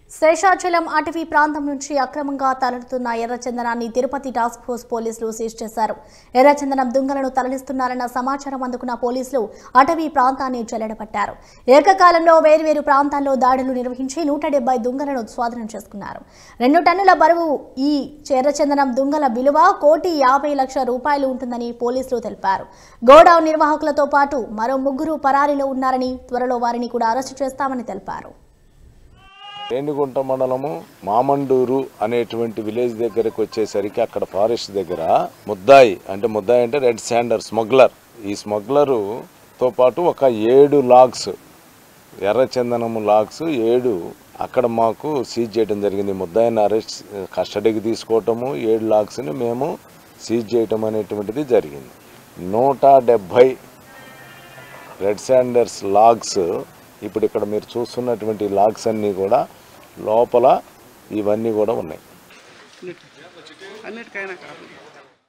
శేషాచలం అటవీ ప్రాంతం నుంచి అక్రమంగా తరలుతున్న ఎర్రచందనాన్ని తిరుపతి టాస్క్ ఫోర్స్ పోలీసులు సీజ్ చేశారు ఎర్రచందనం దుంగలను తరలిస్తున్నారన్న సమాచారం అందుకున్న పోలీసులు అటవీ ప్రాంతాన్ని చెల్లడపట్టారు ఏకకాలంలో వేర్వేరు ప్రాంతాల్లో దాడులు నిర్వహించి నూట డెబ్బై దుంగలను స్వాధీనం చేసుకున్నారు రెండు టన్నుల బరువు ఈ ఎర్రచందనం దుంగల విలువ కోటి యాభై లక్షల రూపాయలు ఉంటుందని పోలీసులు తెలిపారు గోడౌన్ నిర్వాహకులతో పాటు మరో ముగ్గురు పరారీలో ఉన్నారని త్వరలో వారిని కూడా అరెస్టు చేస్తామని తెలిపారు రేణిగుంట మండలము మామండూరు అనేటువంటి విలేజ్ దగ్గరకు వచ్చేసరికి అక్కడ ఫారెస్ట్ దగ్గర ముద్దాయి అంటే ముద్దాయి అంటే రెడ్ శాండర్ స్మగ్లర్ ఈ స్మగ్లరుతో పాటు ఒక ఏడు లాగ్స్ ఎర్రచందనము లాగ్స్ ఏడు అక్కడ మాకు సీజ్ చేయడం జరిగింది ముద్దాయిని అరెస్ట్ కస్టడీకి తీసుకోవటము ఏడు లాగ్స్ని మేము సీజ్ చేయటం అనేటువంటిది జరిగింది నూట డెబ్భై రెడ్ శాండర్స్ లాగ్స్ ఇప్పుడు ఇక్కడ మీరు చూస్తున్నటువంటి లాగ్స్ అన్నీ కూడా లోపల ఇవన్నీ కూడా ఉన్నాయి అన్నిటికైనా కారణం